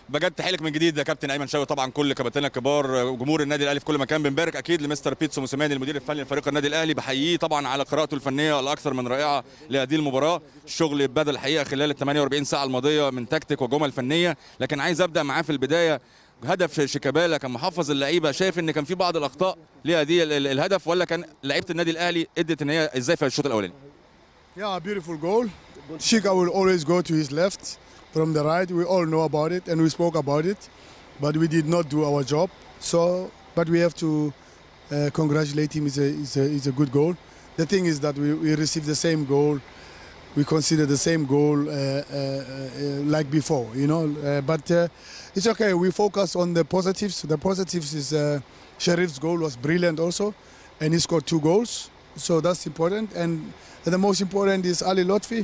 بجد تحيلك من جديد يا كابتن ايمن شوقي طبعا كل كباتننا الكبار وجمهور النادي الاهلي في كل مكان بنبارك اكيد لمستر بيتسو موسيماني المدير الفني لفريق النادي الاهلي بحييه طبعا على قراءته الفنيه الاكثر من رائعه لهذه المباراه الشغل بدا الحقيقه خلال ال 48 ساعه الماضيه من تكتيك وجمل فنيه لكن عايز ابدا معاه في البدايه هدف شيكابالا كان محفظ اللعيبه شايف ان كان في بعض الاخطاء لهذه ال- ال- الهدف ولا كان لعيبه النادي الاهلي ادت ان هي ازاي في الشوط الاولاني Yeah, beautiful goal. Shika will always go to his left from the right. We all know about it and we spoke about it, but we did not do our job. So, but we have to uh, congratulate him. It's a, it's, a, it's a good goal. The thing is that we, we received the same goal. We consider the same goal uh, uh, uh, like before, you know. Uh, but uh, it's okay. We focus on the positives. The positives is uh, Sharif's goal was brilliant also, and he scored two goals. So that's important. And the most important is Ali Lotfi,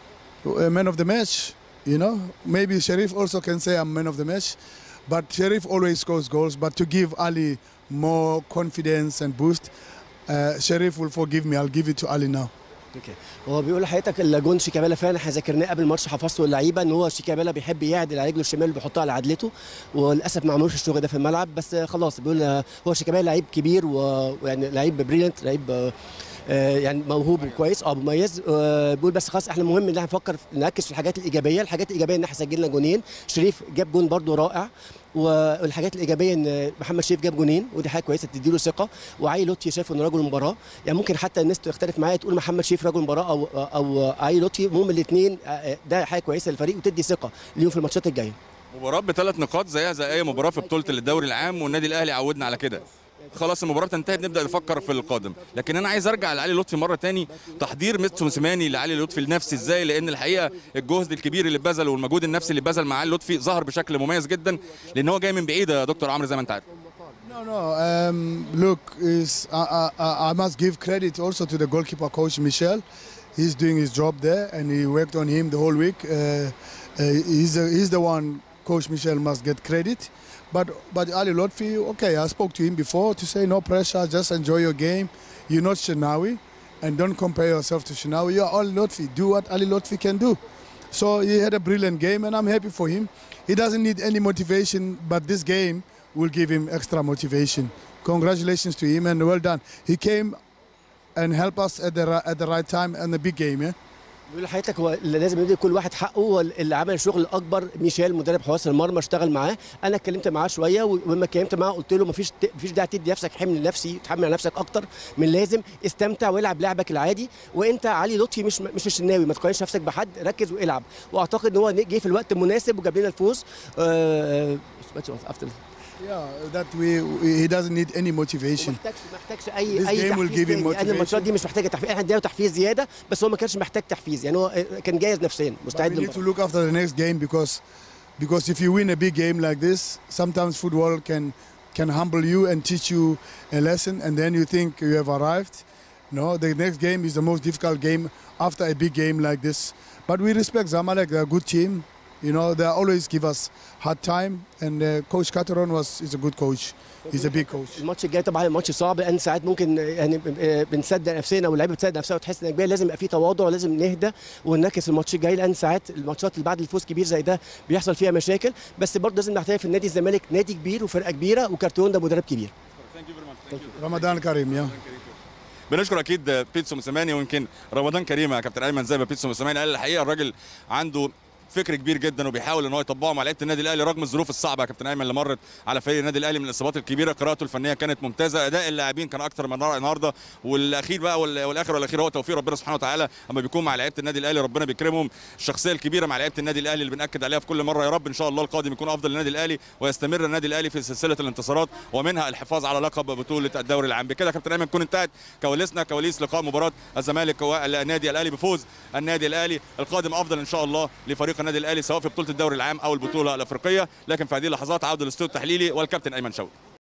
uh, man of the match. You know, maybe Sharif also can say I'm man of the match, but Sharif always scores goals. But to give Ali more confidence and boost, uh, Sharif will forgive me. I'll give it to Ali now. اوكي هو بيقول لحضرتك الجون شيكابالا فعلا احنا ذاكرناه قبل الماتش حفظته اللعيبه ان هو شيكابالا بيحب يعدل على رجله الشمال وبيحطها على عدلته وللاسف ما عملوش الشغل ده في الملعب بس خلاص بيقول هو شيكابالا لعيب كبير و- ويعني لعيب بريليانت لعيب آه، آه، يعني موهوب وكويس اه مميز آه، بيقول بس خلاص احنا مهم ان احنا نفكر نركز في الحاجات الايجابيه الحاجات الايجابيه ان احنا سجلنا جونين شريف جاب جون برده رائع والحاجات الايجابيه ان محمد شريف جاب جونين ودي حاجه كويسه تديله ثقه وعلي لطفي شايف انه رجل مباراه يعني ممكن حتى الناس تختلف معايا تقول محمد شريف رجل مباراه او او علي لطفي المهم الاثنين ده حاجه كويسه للفريق وتدي ثقه ليهم في الماتشات الجايه مباراه بثلاث نقاط زيها زي اي مباراه في بطوله الدوري العام والنادي الاهلي عودنا على كده خلاص المباراه تنتهي بنبدا نفكر في القادم لكن انا عايز ارجع لعلي لطفي مره تاني تحضير ميتسو موسيماني لعلي لطفي النفسي ازاي لان الحقيقه الجهد الكبير اللي بذله والمجهود النفسي اللي بذل مع علي لطفي ظهر بشكل مميز جدا لان هو جاي من بعيد يا دكتور عمرو زي ما انت عارف No, no. Um, look, is I, I, I must give credit also to the goalkeeper coach Michel. He's doing his job there, and he worked on him the whole week. Uh, uh, he's, the he's the one Coach Michel must get credit. But but Ali Lotfi, okay, I spoke to him before to say no pressure, just enjoy your game. You're not Shinawi, and don't compare yourself to Shinawi. You're Ali Lotfi. Do what Ali Lotfi can do. So he had a brilliant game, and I'm happy for him. He doesn't need any motivation, but this game will give him extra motivation. Congratulations to him, and well done. He came and helped us at the ri- at the right time and the big game. Yeah. بيقول لحضرتك هو اللي لازم يدي كل واحد حقه هو اللي عمل الشغل الاكبر ميشيل مدرب حراس المرمى اشتغل معاه انا اتكلمت معاه شويه ولما اتكلمت معاه قلت له مفيش مفيش داعي تدي نفسك حمل نفسي تحمل على نفسك اكتر من لازم استمتع والعب لعبك العادي وانت علي لطفي مش مش الشناوي ما تقارنش نفسك بحد ركز والعب واعتقد ان هو جه في الوقت المناسب وجاب لنا الفوز آه، after Yeah, that we, we he doesn't need any motivation. ما محتاجش ما محتاجش اي This اي game will تحفيز give him تاني لان الماتشات motivation. دي مش محتاجه تحفيز احنا ادينا تحفيز زياده بس هو ما كانش محتاج تحفيز يعني هو كان جاهز نفسيا But مستعد we need to للمباراه look after the next game because because if you win a big game like this, sometimes football can can humble you and teach you a lesson, and then you think you have arrived. No, the next game is the most difficult game after a big game like this. But we respect Zamalek; they're a good team. You know, they always give us hard time, and uh, Coach Cateron was is a good coach. He's a big coach. الماتش الجاي طبعا ماتش صعب لان ساعات ممكن يعني بنصدق نفسنا واللعيبه بتصدق نفسها وتحس انك كبير لازم يبقى في تواضع لازم نهدى ونركز في الماتش الجاي لان ساعات الماتشات اللي بعد الفوز كبير زي ده بيحصل فيها مشاكل بس برضه لازم نعترف ان نادي الزمالك نادي كبير وفرقه كبيره وكارتون ده مدرب كبير Ramadan Karim, yeah. بنشكر اكيد بيتسو موسيماني ويمكن رمضان كريم يا كابتن ايمن زي ما بيتسو موسيماني قال الحقيقه الراجل عنده فكر كبير جدا وبيحاول ان هو يطبقه مع لعيبه النادي الاهلي رغم الظروف الصعبه يا كابتن ايمن اللي مرت على فريق النادي الاهلي من الاصابات الكبيره قراءته الفنيه كانت ممتازه اداء اللاعبين كان اكتر من رائع النهارده والاخير بقى وال- والاخر والاخير هو توفيق ربنا سبحانه وتعالى اما بيكون مع لعيبه النادي الاهلي ربنا بيكرمهم الشخصيه الكبيره مع لعيبه النادي الاهلي اللي بناكد عليها في كل مره يا رب ان شاء الله القادم يكون افضل للنادي الاهلي ويستمر النادي الاهلي في سلسله الانتصارات ومنها الحفاظ على لقب بطوله الدوري العام بكده يا كابتن ايمن تكون انتهت كواليسنا كواليس لقاء مباراه الزمالك والنادي الاهلي بفوز النادي الاهلي القادم افضل ان شاء الله لفريق النادي الاهلي سواء في بطوله الدوري العام او البطوله الافريقيه لكن في هذه اللحظات عوده الاستوديو التحليلي والكابتن ايمن شوقي